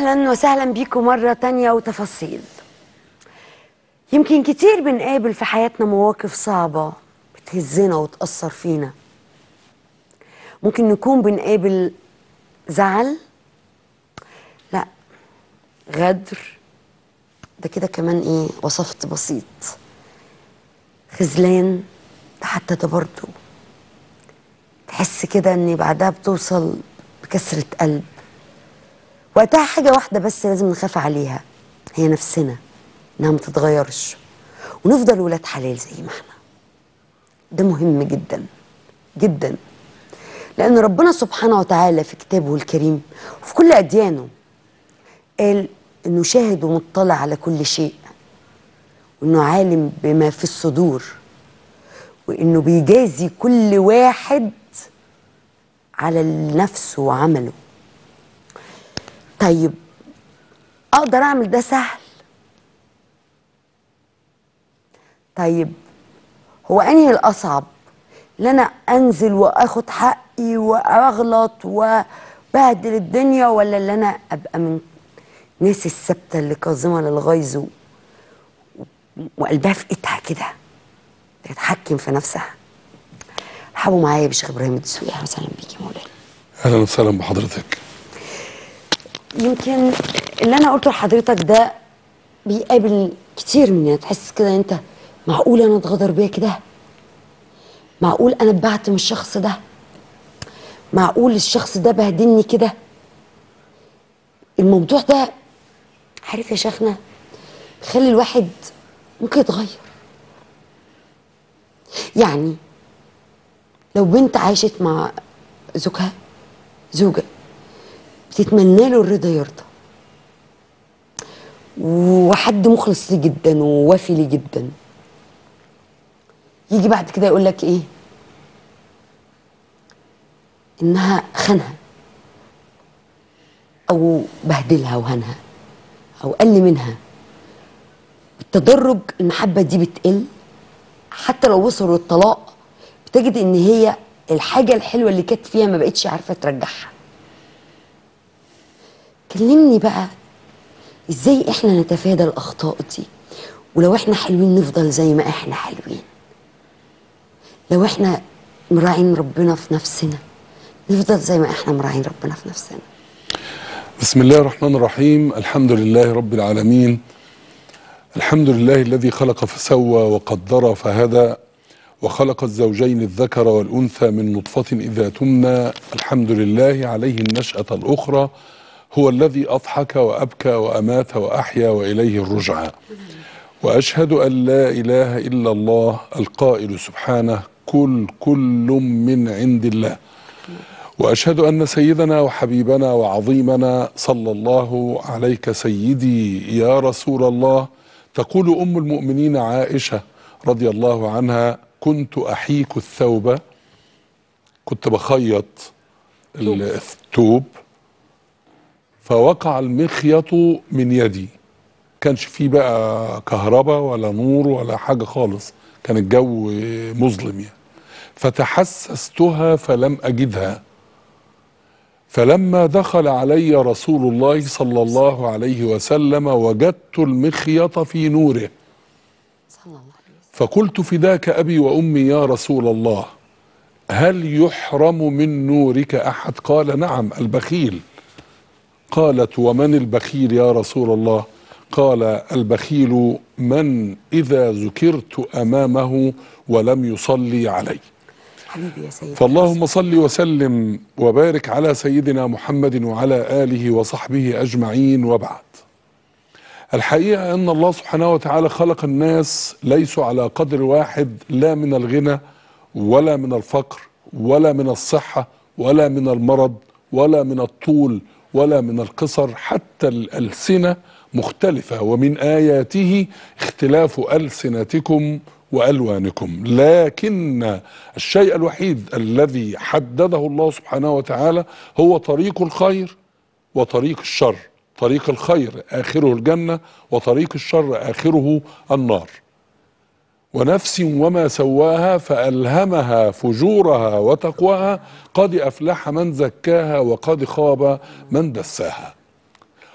أهلا وسهلا بيكم مرة تانية وتفاصيل يمكن كتير بنقابل في حياتنا مواقف صعبة بتهزنا وتأثر فينا ممكن نكون بنقابل زعل لا غدر ده كده كمان ايه وصفت بسيط خذلان ده حتى ده برضه تحس كده ان بعدها بتوصل بكسرة قلب وقتها حاجة واحدة بس لازم نخاف عليها هي نفسنا انها ما تتغيرش ونفضل ولاد حلال زي ما احنا ده مهم جدا جدا لأن ربنا سبحانه وتعالى في كتابه الكريم وفي كل أديانه قال إنه شاهد ومطلع على كل شيء وإنه عالم بما في الصدور وإنه بيجازي كل واحد على نفسه وعمله طيب أقدر أعمل ده سهل طيب هو أنهي الأصعب ان انا انزل واخد حقي واغلط وبهدل الدنيا ولا اللي انا ابقى من ناس الثابته اللي كاظمه للغيظ و- وقلبها في ايدها كده تتحكم في نفسها رحبوا معايا بشيخ ابراهيم الدسوقي اهلا وسهلا بيك يا مولانا اهلا وسهلا بحضرتك يمكن اللي انا قلته لحضرتك ده بيقابل كتير مننا تحس كده انت معقول انا اتغدر بيا كده معقول انا اتبعت من الشخص ده معقول الشخص ده بهدلني كده الموضوع ده عارف يا شيخنا خلي الواحد ممكن يتغير يعني لو بنت عاشت مع زوجها زوجة بتتمنى له الرضا يرضى وحد مخلص لي جدا ووافي لي جدا يجي بعد كده يقول لك ايه انها خانها او بهدلها وهنها او قل منها بالتدرج المحبه دي بتقل حتى لو وصلوا للطلاق بتجد ان هي الحاجه الحلوه اللي كانت فيها ما بقتش عارفه ترجعها كلمني بقى ازاي احنا نتفادى الاخطاء دي ولو احنا حلوين نفضل زي ما احنا حلوين لو احنا مراعين ربنا في نفسنا نفضل زي ما احنا مراعين ربنا في نفسنا بسم الله الرحمن الرحيم الحمد لله رب العالمين الحمد لله الذي خلق فسوى وقدر فهدى وخلق الزوجين الذكر والأنثى من نطفة إذا تمنى الحمد لله عليه النشأة الأخرى هو الذي أضحك وأبكى وأمات وأحيا وإليه الرجعى وأشهد أن لا إله إلا الله القائل سبحانه كل كل من عند الله واشهد ان سيدنا وحبيبنا وعظيمنا صلى الله عليك سيدي يا رسول الله تقول ام المؤمنين عائشه رضي الله عنها كنت احيك الثوب كنت بخيط الثوب فوقع المخيط من يدي كانش فيه بقى كهرباء ولا نور ولا حاجه خالص كان الجو مظلم يعني فتحسستها فلم اجدها فلما دخل علي رسول الله صلى الله عليه وسلم وجدت المخيط في نوره صلى الله عليه وسلم فقلت فداك ابي وامي يا رسول الله هل يحرم من نورك احد قال نعم البخيل قالت ومن البخيل يا رسول الله قال البخيل من اذا ذكرت امامه ولم يصلي علي حبيبي يا سيدي فاللهم صل وسلم وبارك على سيدنا محمد وعلى اله وصحبه اجمعين وبعد. الحقيقه ان الله سبحانه وتعالى خلق الناس ليسوا على قدر واحد لا من الغنى ولا من الفقر ولا من الصحه ولا من المرض ولا من الطول ولا من القصر حتى الالسنه مختلفه ومن اياته اختلاف السنتكم والوانكم لكن الشيء الوحيد الذي حدده الله سبحانه وتعالى هو طريق الخير وطريق الشر طريق الخير اخره الجنه وطريق الشر اخره النار ونفس وما سواها فالهمها فجورها وتقواها قد افلح من زكاها وقد خاب من دساها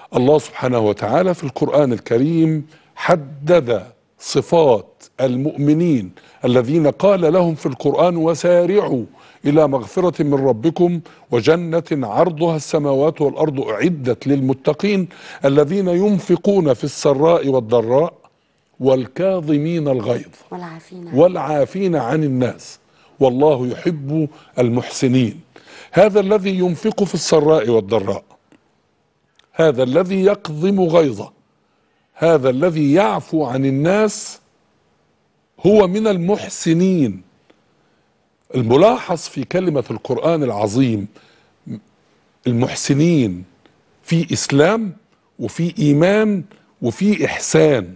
الله سبحانه وتعالى في القرآن الكريم حدد صفات المؤمنين الذين قال لهم في القرآن وسارعوا إلى مغفرة من ربكم وجنة عرضها السماوات والأرض أعدت للمتقين الذين ينفقون في السراء والضراء والكاظمين الغيظ والعافين والعافين عن الناس والله يحب المحسنين هذا الذي ينفق في السراء والضراء هذا الذي يقضم غيظه هذا الذي يعفو عن الناس هو من المحسنين الملاحظ في كلمة القرآن العظيم المحسنين في إسلام وفي إيمان وفي إحسان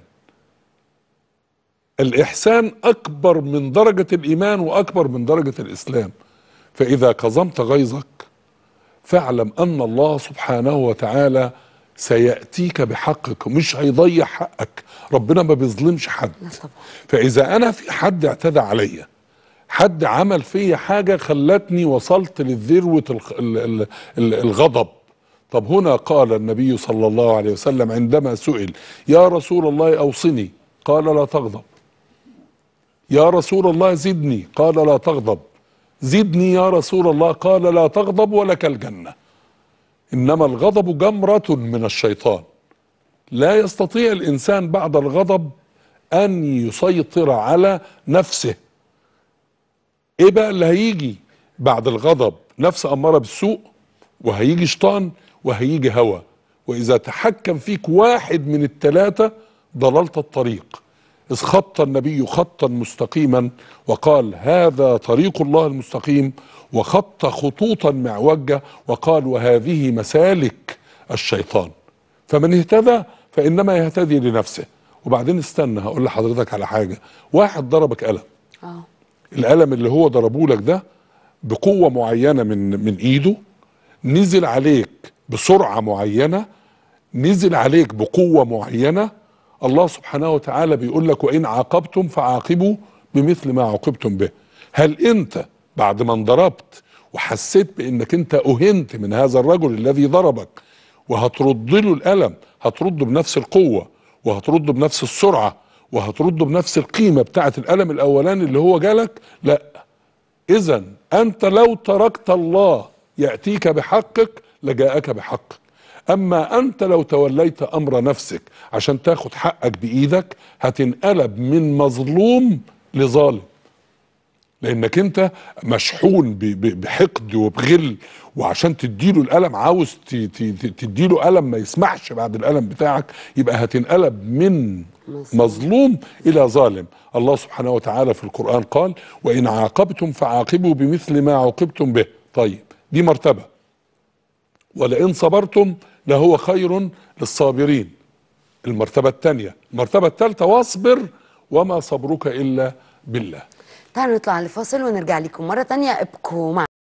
الإحسان أكبر من درجة الإيمان وأكبر من درجة الإسلام فإذا كظمت غيظك فاعلم أن الله سبحانه وتعالى سيأتيك بحقك مش هيضيع حقك ربنا ما بيظلمش حد لا طبعا فإذا أنا في حد اعتدى عليا حد عمل فيا حاجة خلتني وصلت للذروة الخ- ال- ال- ال- الغضب طب هنا قال النبي صلى الله عليه وسلم عندما سئل يا رسول الله أوصني قال لا تغضب يا رسول الله زدني قال لا تغضب زدني يا رسول الله قال لا تغضب ولك الجنة إنما الغضب جمرة من الشيطان لا يستطيع الإنسان بعد الغضب أن يسيطر على نفسه ايه بقى اللي هيجي بعد الغضب نفس اماره بالسوء وهيجي شيطان وهيجي هوى واذا تحكم فيك واحد من الثلاثه ضللت الطريق اذ خط النبي خطا مستقيما وقال هذا طريق الله المستقيم وخط خطوطا معوجه وقال وهذه مسالك الشيطان فمن اهتدى فانما يهتدي لنفسه وبعدين استنى هقول لحضرتك على حاجه واحد ضربك قلم اه القلم اللي هو ضربه لك ده بقوه معينه من من ايده نزل عليك بسرعه معينه نزل عليك بقوه معينه الله سبحانه وتعالى بيقول لك وان عاقبتم فعاقبوا بمثل ما عوقبتم به هل انت بعد ما انضربت وحسيت بانك انت اهنت من هذا الرجل الذي ضربك وهترد له الالم هترده بنفس القوه وهترده بنفس السرعه وهترده بنفس القيمه بتاعه الالم الاولاني اللي هو جالك لا اذا انت لو تركت الله ياتيك بحقك لجاءك بحقك اما انت لو توليت امر نفسك عشان تاخد حقك بايدك هتنقلب من مظلوم لظالم لانك انت مشحون ب- ب- بحقد وبغل وعشان تديله الالم عاوز ت- ت- ت- تديله الم ما يسمعش بعد الالم بتاعك يبقى هتنقلب من مظلوم الى ظالم الله سبحانه وتعالى في القران قال وان عاقبتم فعاقبوا بمثل ما عوقبتم به طيب دي مرتبه ولئن صبرتم لهو خير للصابرين المرتبه الثانيه المرتبه الثالثه واصبر وما صبرك الا بالله تعالوا نطلع لفاصل ونرجع لكم مرة تانية ابقوا مع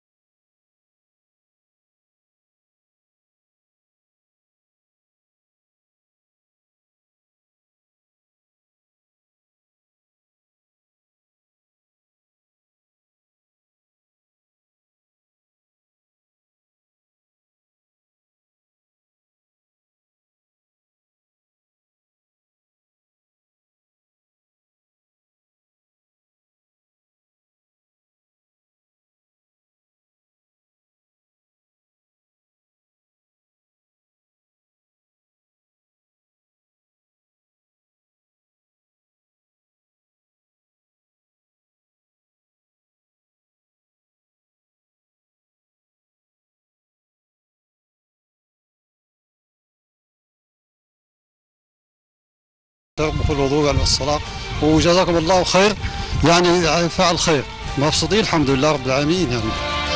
تربح الوضوء على الصلاة وجزاكم الله خير يعني فعل خير مبسوطين الحمد لله رب العالمين يعني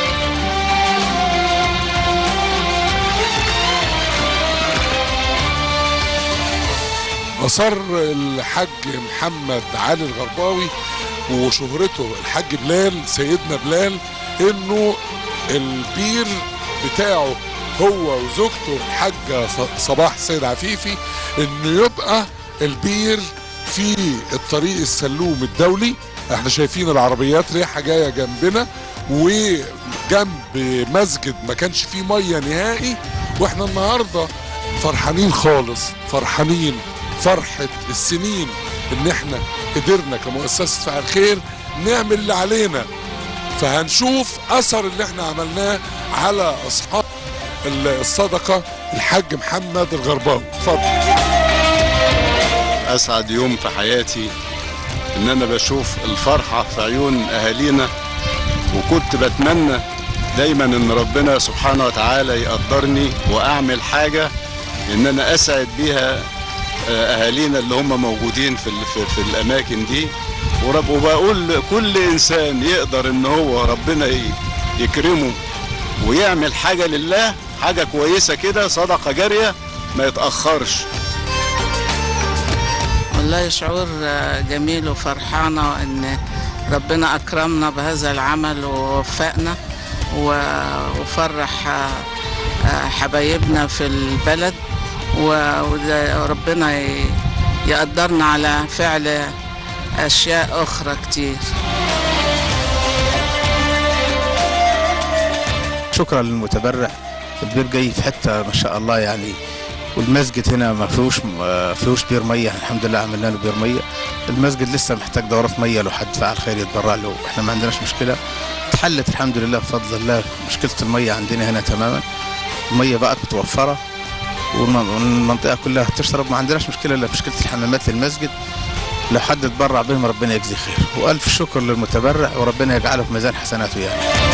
أصر الحاج محمد علي الغرباوي وشهرته الحاج بلال سيدنا بلال انه البير بتاعه هو وزوجته الحاجة ص- صباح السيد عفيفي انه يبقى البير في الطريق السلوم الدولي احنا شايفين العربيات ريحة جاية جنبنا وجنب مسجد ما كانش فيه مية نهائي واحنا النهاردة فرحانين خالص فرحانين فرحة السنين ان احنا قدرنا كمؤسسة فعل خير نعمل اللي علينا فهنشوف اثر اللي احنا عملناه على اصحاب الصدقة الحاج محمد الغرباوي اتفضل اسعد يوم في حياتي ان انا بشوف الفرحه في عيون اهالينا وكنت بتمنى دايما ان ربنا سبحانه وتعالى يقدرني واعمل حاجه ان انا اسعد بيها آه، اهالينا اللي هم موجودين في ال- في, في الاماكن دي ورب وبقول كل انسان يقدر ان هو ربنا ي- يكرمه ويعمل حاجه لله حاجه كويسه كده صدقه جاريه ما يتاخرش والله شعور آه، جميل وفرحانة إن ربنا أكرمنا بهذا العمل ووفقنا و- وفرح آه، آه، حبايبنا في البلد و- وده ربنا ي- يقدرنا على فعل أشياء أخرى كتير شكرا للمتبرع البير جاي في حته ما شاء الله يعني والمسجد هنا ما فيهوش ما فيهوش بير ميه الحمد لله عملنا له بير ميه المسجد لسه محتاج دورات ميه لو حد فعل خير يتبرع له احنا ما عندناش مشكله اتحلت الحمد لله بفضل الله مشكله الميه عندنا هنا تماما الميه بقت متوفره والمن- والمنطقه كلها تشرب ما عندناش مشكله الا مشكله الحمامات للمسجد لو حد اتبرع بهم ربنا يجزيه خير والف شكر للمتبرع وربنا يجعله في ميزان حسناته يعني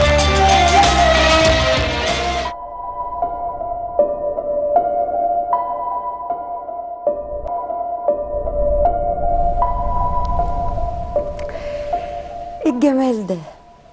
ايه الجمال ده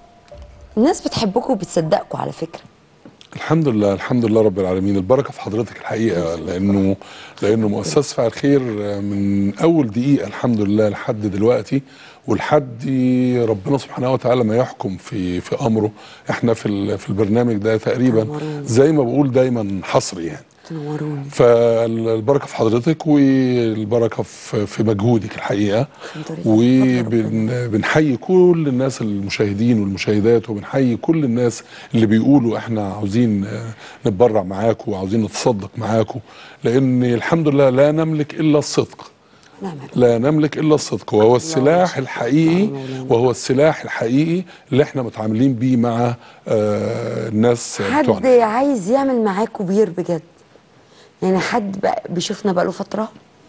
الناس بتحبكم وبتصدقكم على فكره الحمد لله الحمد لله رب العالمين البركه في حضرتك الحقيقه لانه لانه مؤسسه فعل خير من اول دقيقه الحمد لله لحد دلوقتي ولحد ربنا سبحانه وتعالى ما يحكم في في امره احنا في ال- في البرنامج ده تقريبا تنوروني. زي ما بقول دايما حصري يعني تنوروني فالبركه في حضرتك والبركه في في مجهودك الحقيقه الحمد لله. بفضل ربنا. وبنحيي كل الناس المشاهدين والمشاهدات وبنحيي كل الناس اللي بيقولوا احنا عاوزين آه، نتبرع معاكم وعاوزين نتصدق معاكم لان الحمد لله لا نملك الا الصدق نعم لا نملك الا الصدق وهو السلاح يشفيك. الحقيقي الله مولانا. وهو السلاح الحقيقي اللي احنا متعاملين بيه مع آه، الناس حد بتوعنا عايز يعمل معاكوا بير بجد يعني حد بقى بيشوفنا بقاله فتره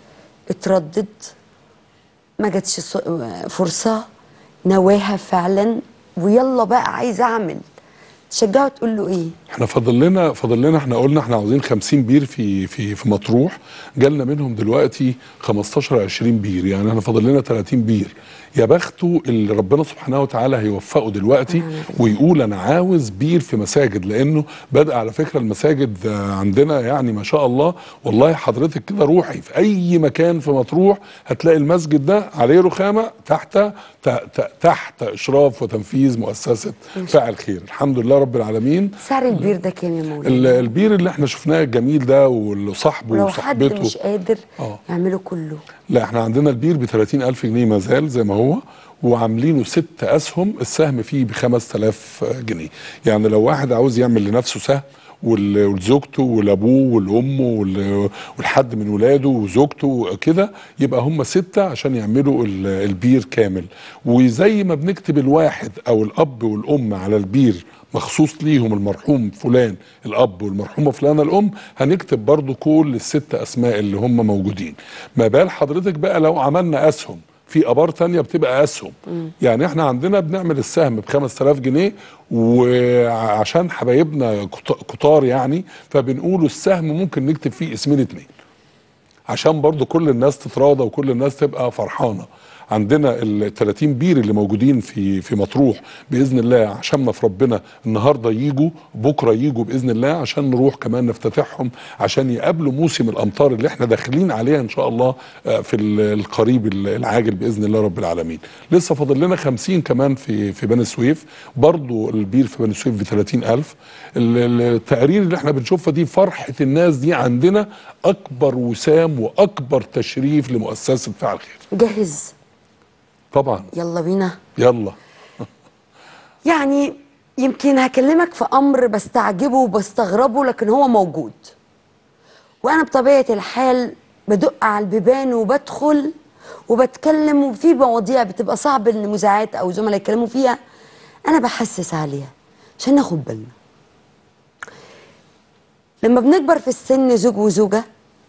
اتردد ما جاتش ص- فرصه نواها فعلا ويلا بقى عايز اعمل تشجعه تقول له ايه احنا فاضل لنا فاضل لنا احنا قلنا احنا عاوزين 50 بير في في في مطروح جالنا منهم دلوقتي 15 20 بير يعني احنا فاضل لنا 30 بير يا بخته اللي ربنا سبحانه وتعالى هيوفقه دلوقتي ويقول انا عاوز بير في مساجد لانه بدا على فكره المساجد آه، عندنا يعني ما شاء الله والله حضرتك كده روحي في اي مكان في مطروح هتلاقي المسجد ده عليه رخامه تحت ت- ت- تحت اشراف وتنفيذ مؤسسه فاعل خير الحمد لله رب العالمين سعر البير ده كام يا ال- مولانا البير اللي احنا شفناه الجميل ده وصاحبه لو حد وصاحبته مش قادر آه. يعمله كله لا احنا عندنا البير ب 30000 جنيه ما زال زي ما هو وعاملينه ست اسهم السهم فيه ب 5000 جنيه يعني لو واحد عاوز يعمل لنفسه سهم وال- ولزوجته ولابوه ولامه وال- ولحد من ولاده وزوجته كده يبقى هم ستة عشان يعملوا ال- البير كامل وزي ما بنكتب الواحد او الاب والام على البير مخصوص ليهم المرحوم فلان الاب والمرحومه فلانه الام هنكتب برضو كل الست اسماء اللي هم موجودين ما بال حضرتك بقى لو عملنا اسهم في ابار تانية بتبقى اسهم يعني احنا عندنا بنعمل السهم ب 5000 جنيه وعشان حبايبنا كت- كتار يعني فبنقولوا السهم ممكن نكتب فيه اسمين اتنين عشان برضو كل الناس تتراضى وكل الناس تبقى فرحانه عندنا ال 30 بير اللي موجودين في في مطروح باذن الله عشاننا في ربنا النهارده يجوا بكره يجوا باذن الله عشان نروح كمان نفتتحهم عشان يقابلوا موسم الامطار اللي احنا داخلين عليها ان شاء الله آه، في ال- القريب ال- العاجل باذن الله رب العالمين لسه فاضل لنا 50 كمان في في بني سويف برضو البير في بني سويف ب 30000 ال- ال- التقارير اللي احنا بنشوفها دي فرحه الناس دي عندنا اكبر وسام واكبر تشريف لمؤسسه فعل خير جهز طبعا يلا بينا يلا يعني يمكن هكلمك في امر بستعجبه وبستغربه لكن هو موجود وانا بطبيعه الحال بدق على البيبان وبدخل وبتكلم وفي مواضيع بتبقى صعب ان مذيعات او زملاء يتكلموا فيها انا بحسس عليها عشان ناخد بالنا لما بنكبر في السن زوج وزوجه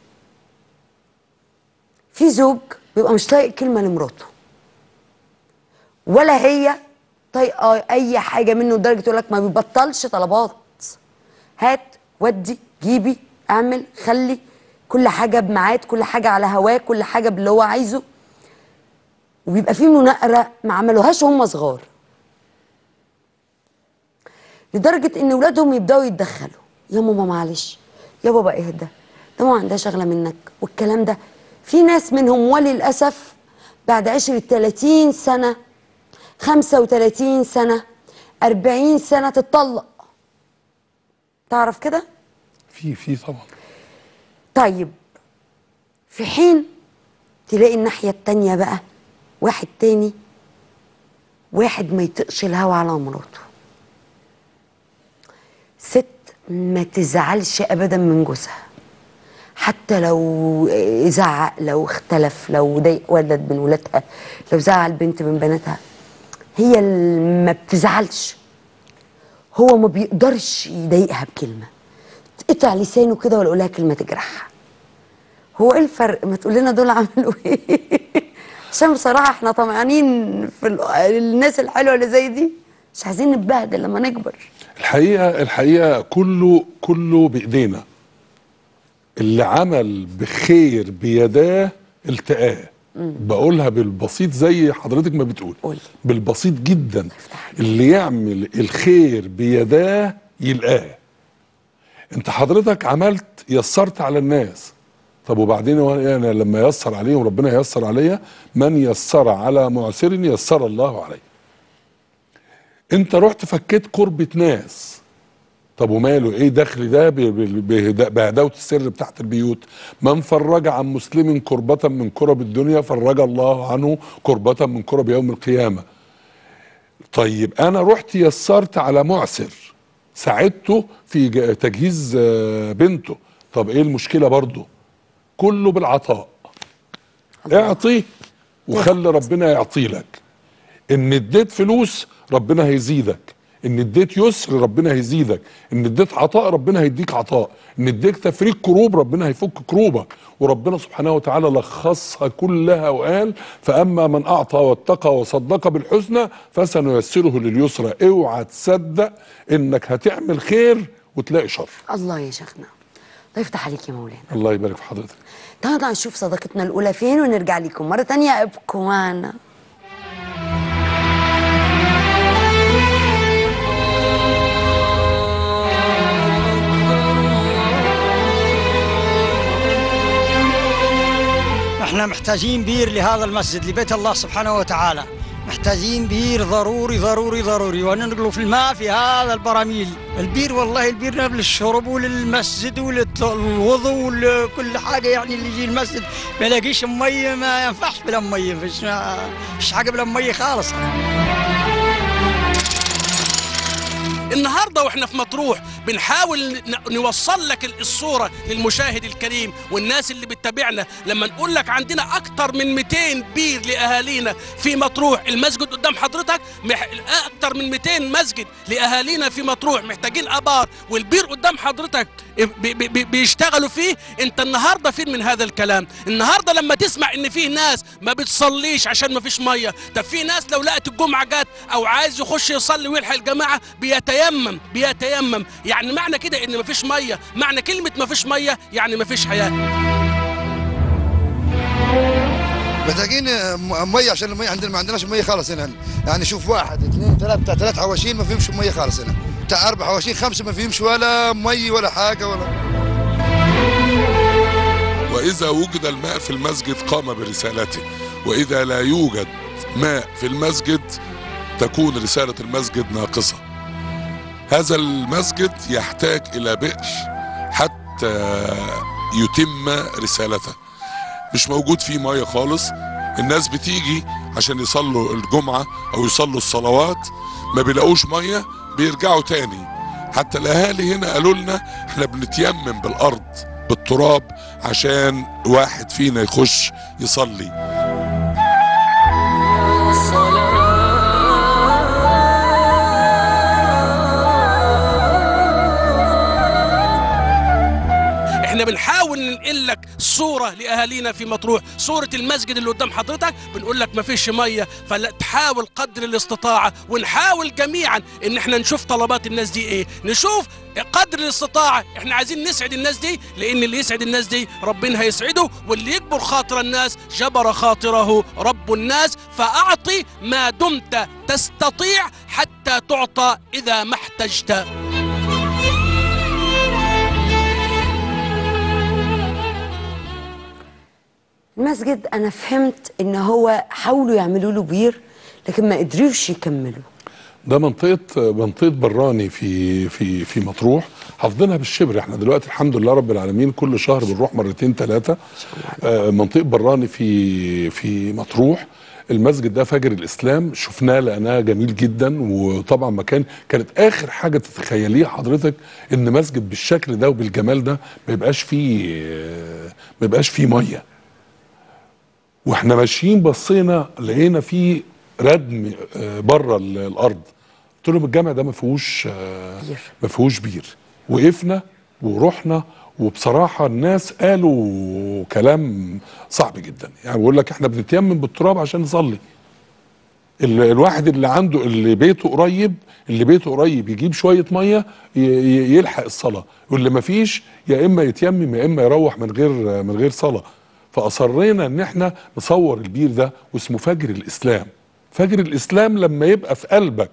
في زوج بيبقى مش طايق كلمه لمراته ولا هي طايقه اي حاجه منه لدرجه تقول لك ما بيبطلش طلبات هات ودي جيبي اعمل خلي كل حاجه بميعاد كل حاجه على هواه كل حاجه باللي هو عايزه وبيبقى في مناقره ما عملوهاش وهم صغار لدرجه ان اولادهم يبداوا يتدخلوا يا ماما معلش يا بابا اهدى ده ما عندها شغله منك والكلام ده في ناس منهم وللاسف بعد عشرة 30 سنه 35 سنه 40 سنه تتطلق تعرف كده في في طبعا طيب في حين تلاقي الناحية التانية بقى واحد تاني واحد ما يطقش الهوا على مراته ست ما تزعلش ابدا من جوزها حتى لو زعق لو اختلف لو ضايق ولد من ولادها لو زعل بنت من بناتها هي اللي ما بتزعلش هو ما بيقدرش يضايقها بكلمه تقطع لسانه كده ولا يقولها كلمه تجرحها هو ايه الفرق ما تقول لنا دول عملوا ايه عشان بصراحه احنا طمعانين في ال- الناس الحلوه اللي زي دي مش عايزين نتبهدل لما نكبر الحقيقه الحقيقه كله كله بايدينا اللي عمل بخير بيداه التقاه بقولها بالبسيط زي حضرتك ما بتقول قول. بالبسيط جدا اللي يعمل الخير بيداه يلقاه انت حضرتك عملت يسرت على الناس طب وبعدين هو انا لما يسر عليهم ربنا ييسر عليا من يسر على معسر يسر الله عليه انت رحت فكيت كربة ناس طب وماله ايه دخل ده ب- ب- بهدا- بهداوة السر بتاعت البيوت من فرج عن مسلم كربة من كرب الدنيا فرج الله عنه كربة من كرب يوم القيامة طيب انا رحت يسرت على معسر ساعدته في ج- تجهيز آه، بنته طب ايه المشكلة برضه كله بالعطاء اعطي وخلي ربنا يعطي لك ان اديت فلوس ربنا هيزيدك ان اديت يسر ربنا هيزيدك ان اديت عطاء ربنا هيديك عطاء ان اديت تفريج كروب ربنا هيفك كروبك وربنا سبحانه وتعالى لخصها كلها وقال فاما من اعطى واتقى وصدق بالحسنى فسنيسره لليسرى اوعى تصدق انك هتعمل خير وتلاقي شر الله يا شيخنا الله يفتح عليك يا مولانا الله يبارك في حضرتك تعالوا نشوف صداقتنا الاولى فين ونرجع لكم مره تانية ابقوا معنا احنا محتاجين بير لهذا المسجد لبيت الله سبحانه وتعالى محتاجين بير ضروري ضروري ضروري وننقلوا في الماء في هذا البراميل البير والله البير للشرب وللمسجد وللوضوء ولكل حاجه يعني اللي يجي المسجد ما يلاقيش مي ما ينفعش بلا مي فيش فيش حاجه بلا مي خالص النهارده واحنا في مطروح بنحاول ن- نوصل لك الصوره للمشاهد الكريم والناس اللي بتتابعنا لما نقول لك عندنا اكتر من 200 بير لاهالينا في مطروح المسجد قدام حضرتك مح... اكتر من 200 مسجد لاهالينا في مطروح محتاجين ابار والبير قدام حضرتك بي... بي... بي... بيشتغلوا فيه انت النهارده فين من هذا الكلام النهارده لما تسمع ان فيه ناس ما بتصليش عشان ما فيش ميه طب في ناس لو لقت الجمعه جت او عايز يخش يصلي ويلحق الجماعه بيتيمم بيتيمم يعني معنى كده ان ما فيش ميه معنى كلمه ما فيش ميه يعني ما فيش حياه محتاجين م- ميه عشان الميه عندنا ما عندناش ميه خالص هنا يعني شوف واحد اثنين ثلاثة بتاع ثلاث حواشين ما فيهمش ميه خالص هنا بتاع اربع حواشين خمسه ما فيهمش ولا مي ولا حاجه ولا وإذا وجد الماء في المسجد قام برسالته وإذا لا يوجد ماء في المسجد تكون رسالة المسجد ناقصة هذا المسجد يحتاج إلى بئر حتى يتم رسالته مش موجود فيه مية خالص الناس بتيجي عشان يصلوا الجمعة أو يصلوا الصلوات ما بيلاقوش مية بيرجعوا تاني حتى الأهالي هنا قالوا لنا احنا بنتيمم بالأرض بالتراب عشان واحد فينا يخش يصلي احنا بنحاول ننقل لك صوره لاهالينا في مطروح صوره المسجد اللي قدام حضرتك بنقول لك مفيش ميه فتحاول قدر الاستطاعه ونحاول جميعا ان احنا نشوف طلبات الناس دي ايه نشوف قدر الاستطاعه احنا عايزين نسعد الناس دي لان اللي يسعد الناس دي ربنا هيسعده واللي يكبر خاطر الناس جبر خاطره رب الناس فاعطي ما دمت تستطيع حتى تعطى اذا ما احتجت المسجد انا فهمت ان هو حاولوا يعملوا له بير لكن ما قدروش يكملوا ده منطقه منطقه براني في في في مطروح حافظينها بالشبر احنا دلوقتي الحمد لله رب العالمين كل شهر بنروح مرتين ثلاثه منطقه براني في في مطروح المسجد ده فجر الاسلام شفناه لقناه جميل جدا وطبعا مكان كانت اخر حاجه تتخيليها حضرتك ان مسجد بالشكل ده وبالجمال ده ما يبقاش فيه ما يبقاش فيه ميه واحنا ماشيين بصينا لقينا فيه ردم آه، بره ال- الارض قلت لهم الجامع ده ما فيهوش آه، ما فيهوش بير وقفنا ورحنا وبصراحه الناس قالوا كلام صعب جدا يعني بيقول لك احنا بنتيمم بالتراب عشان نصلي ال- الواحد اللي عنده اللي بيته قريب اللي بيته قريب يجيب شويه ميه ي- ي- يلحق الصلاه واللي ما فيش يا اما يتيمم يا اما يروح من غير من غير صلاه فاصرينا ان احنا نصور البير ده واسمه فجر الاسلام فجر الاسلام لما يبقى في قلبك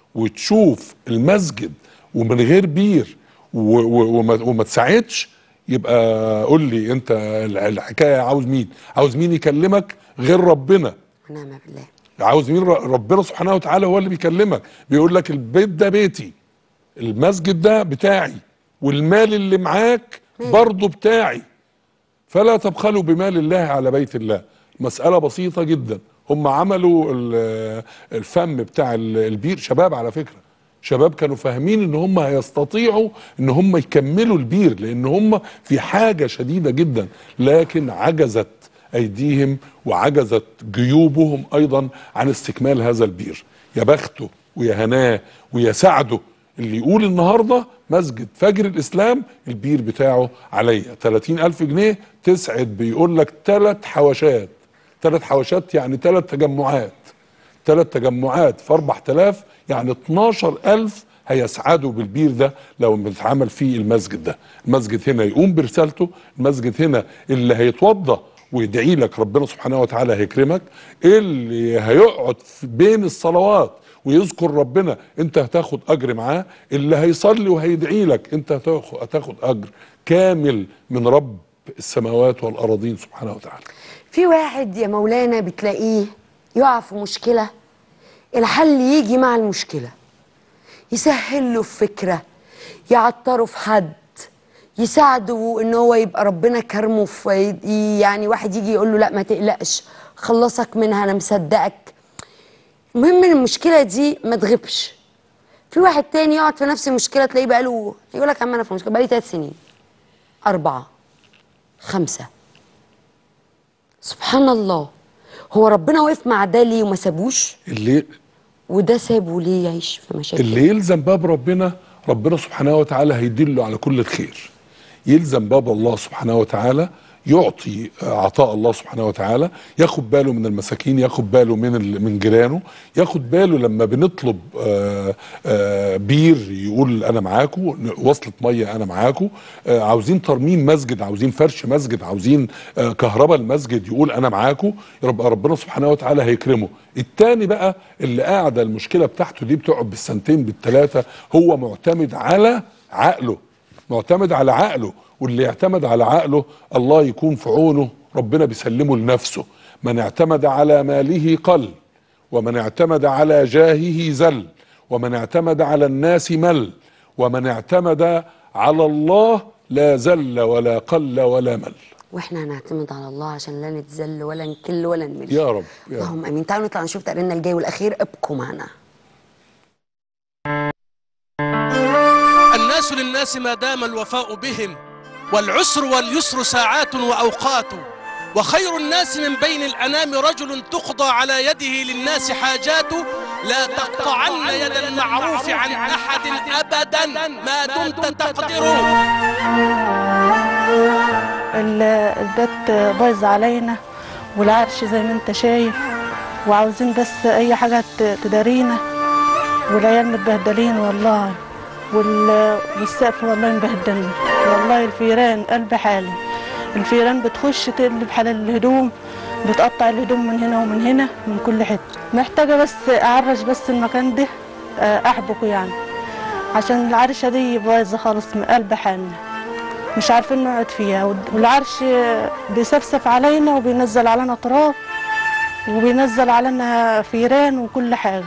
وتشوف المسجد ومن غير بير و- و- وما, وما تساعدش يبقى قول لي انت الحكايه عاوز مين عاوز مين يكلمك غير ربنا ونعم بالله عاوز مين ر- ربنا سبحانه وتعالى هو اللي بيكلمك بيقول لك البيت ده بيتي المسجد ده بتاعي والمال اللي معاك برضه بتاعي فلا تبخلوا بمال الله على بيت الله مسألة بسيطة جدا هم عملوا ال- الفم بتاع ال- البير شباب على فكرة شباب كانوا فاهمين ان هم هيستطيعوا ان هم يكملوا البير لان هم في حاجة شديدة جدا لكن عجزت ايديهم وعجزت جيوبهم ايضا عن استكمال هذا البير يا بخته ويا هناه ويا سعده اللي يقول النهارده مسجد فجر الاسلام البير بتاعه عليا 30 الف جنيه تسعد بيقول لك ثلاث حواشات ثلاث حواشات يعني ثلاث تجمعات ثلاث تجمعات في 4000 يعني 12000 هيسعدوا بالبير ده لو بيتعمل فيه المسجد ده المسجد هنا يقوم برسالته المسجد هنا اللي هيتوضى ويدعي لك ربنا سبحانه وتعالى هيكرمك اللي هيقعد في بين الصلوات ويذكر ربنا انت هتاخد اجر معاه اللي هيصلي وهيدعي لك انت هتاخد, هتاخد اجر كامل من رب السماوات والارضين سبحانه وتعالى في واحد يا مولانا بتلاقيه يقع في مشكلة الحل يجي مع المشكلة يسهل له في فكرة يعطره في حد يساعده ان هو يبقى ربنا كرمه في يعني واحد يجي يقول له لا ما تقلقش خلصك منها انا مصدقك المهم ان المشكله دي ما تغيبش في واحد تاني يقعد في نفس المشكله تلاقيه بقاله يقول لك يا عم انا في مشكله بقالي ثلاث سنين اربعه خمسه سبحان الله هو ربنا وقف مع ده ليه وما سابوش اللي وده سابه ليه يعيش في مشاكل اللي يلزم باب ربنا ربنا سبحانه وتعالى هيدله على كل الخير يلزم باب الله سبحانه وتعالى يعطي عطاء الله سبحانه وتعالى ياخد باله من المساكين ياخد باله من ال- من جيرانه ياخد باله لما بنطلب آه، آه، بير يقول انا معاكو وصلة ميه انا معاكو آه، عاوزين ترميم مسجد عاوزين فرش مسجد عاوزين آه، كهرباء المسجد يقول انا معاكو يبقى ربنا سبحانه وتعالى هيكرمه التاني بقى اللي قاعده المشكله بتاعته دي بتقعد بالسنتين بالثلاثه هو معتمد على عقله معتمد على عقله واللي يعتمد على عقله الله يكون في عونه ربنا بيسلمه لنفسه من اعتمد على ماله قل ومن اعتمد على جاهه زل ومن اعتمد على الناس مل ومن اعتمد على الله لا زل ولا قل ولا مل واحنا هنعتمد على الله عشان لا نتذل ولا نكل ولا نمل يا رب يا رب اللهم امين تعالوا نطلع نشوف تقريرنا الجاي والاخير ابقوا معنا الناس للناس ما دام الوفاء بهم والعسر واليسر ساعات وأوقات وخير الناس من بين الأنام رجل تقضى على يده للناس حاجات لا تقطعن يد المعروف عن أحد أبدا ما دمت تقدر ال- البيت بايظ علينا والعرش زي ما انت شايف وعاوزين بس اي حاجه ت- تدارينا والعيال متبهدلين والله وال- والسقف والله مبهدلنا والله الفيران قلب حالي الفيران بتخش تقلب حال الهدوم بتقطع الهدوم من هنا ومن هنا من كل حته محتاجه بس اعرش بس المكان ده آه، احبكه يعني عشان العرشه دي بايظه خالص من قلب حالنا مش عارفين نقعد فيها والعرش بيسفسف علينا وبينزل علينا تراب وبينزل علينا فيران وكل حاجه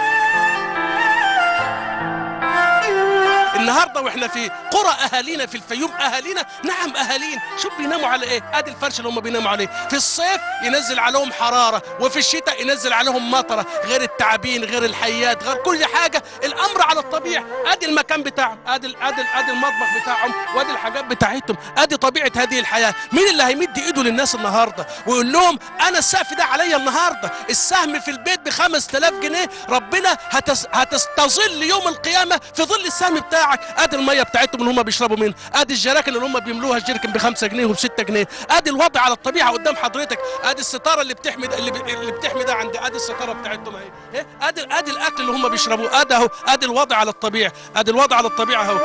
النهارده واحنا في قرى اهالينا في الفيوم اهالينا نعم اهالين شوف بيناموا على ايه ادي الفرش اللي هم بيناموا عليه في الصيف ينزل عليهم حراره وفي الشتاء ينزل عليهم مطره غير التعابين غير الحيات غير كل حاجه الامر على الطبيعه ادي المكان بتاعهم ادي ال- ادي ال- ادي المطبخ بتاعهم وادي الحاجات بتاعتهم ادي طبيعه هذه الحياه مين اللي هيمد ايده للناس النهارده ويقول لهم انا السقف ده عليا النهارده السهم في البيت ب 5000 جنيه ربنا هتس هتستظل يوم القيامه في ظل السهم بتاعك ادي الميه بتاعتهم اللي هم بيشربوا منها ادي الجراكن اللي هم بيملوها الجيركن ب 5 جنيه وب 6 جنيه ادي الوضع على الطبيعه قدام حضرتك ادي الستاره اللي بتحمي ده- اللي, ب... اللي بتحمي ده عندي ادي الستاره بتاعتهم اهي إيه؟ ادي ادي الاكل اللي هم بيشربوه ادي اهو ادي الوضع على الطبيعه ادي الوضع على الطبيعه اهو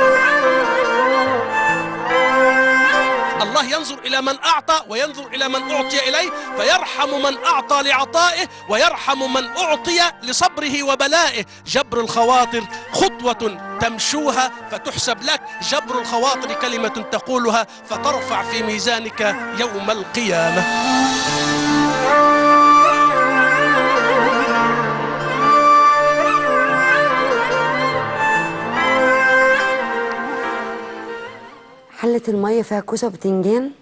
الله ينظر إلى من أعطى وينظر إلى من أعطي إليه فيرحم من أعطى لعطائه ويرحم من أعطي لصبره وبلائه جبر الخواطر خطوة تمشوها فتحسب لك جبر الخواطر كلمة تقولها فترفع في ميزانك يوم القيامة حلة المية فيها كوسة وبتنجان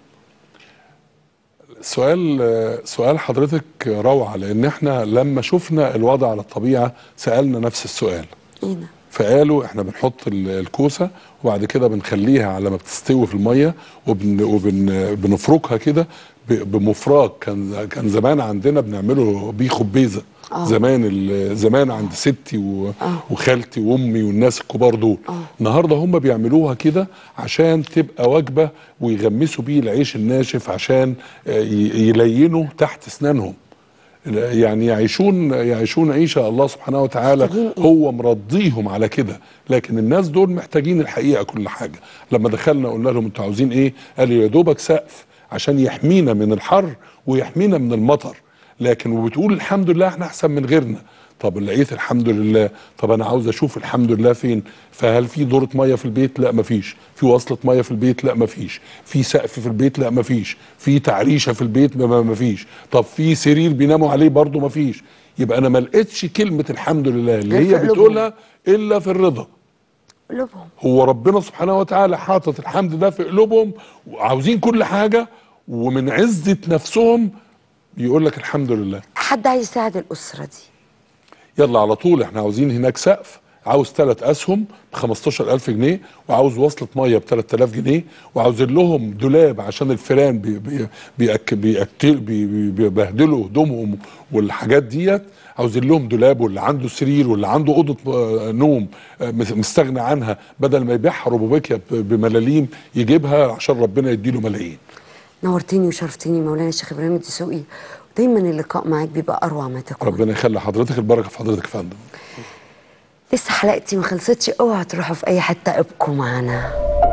سؤال سؤال حضرتك روعة لأن احنا لما شفنا الوضع على الطبيعة سألنا نفس السؤال ايه ده فقالوا احنا بنحط ال- الكوسه وبعد كده بنخليها على ما بتستوي في الميه وبن وبن بنفركها كده ب- بمفراك كان كان زمان عندنا بنعمله بيه خبيزه آه. زمان ال- زمان عند ستي و- آه. وخالتي وامي والناس الكبار دول النهارده هم بيعملوها كده عشان تبقى وجبه ويغمسوا بيه العيش الناشف عشان آه، ي- يلينوا تحت اسنانهم يعني يعيشون يعيشون عيشه الله سبحانه وتعالى محتاجين إيه؟ هو مرضيهم على كده لكن الناس دول محتاجين الحقيقه كل حاجه لما دخلنا قلنا لهم انتوا عاوزين ايه قالوا يا دوبك سقف عشان يحمينا من الحر ويحمينا من المطر لكن وبتقول الحمد لله احنا احسن من غيرنا طب لقيت الحمد لله طب انا عاوز اشوف الحمد لله فين فهل في دورة ميه في البيت لا مفيش في وصلة ميه في البيت لا مفيش في سقف في البيت لا مفيش في تعريشة في البيت ما- ما مفيش طب في سرير بيناموا عليه برضو مفيش يبقى انا ما لقيتش كلمة الحمد لله اللي غير في هي قلوبهم. بتقولها الا في الرضا قلوبهم هو ربنا سبحانه وتعالى حاطط الحمد ده في قلوبهم وعاوزين كل حاجة ومن عزة نفسهم يقول لك الحمد لله حد عايز يساعد الأسرة دي يلا على طول احنا عاوزين هناك سقف عاوز ثلاث اسهم ب 15000 جنيه وعاوز وصله ميه ب 3000 جنيه وعاوزين لهم دولاب عشان الفيران بي بي بيأك بيأكل بي بي بيبهدلوا هدومهم والحاجات ديت عاوزين لهم دولاب واللي عنده سرير واللي عنده اوضه آه، نوم آه، مس- مستغني عنها بدل ما يبيعها ربوبيكيا ب- بملاليم يجيبها عشان ربنا يديله ملايين نورتني وشرفتني مولانا الشيخ ابراهيم الدسوقي ودايما اللقاء معاك بيبقى اروع ما تكون ربنا يخلي حضرتك البركه في حضرتك يا فندم لسه حلقتي ما خلصتش اوعى تروحوا في اي حته ابقوا معانا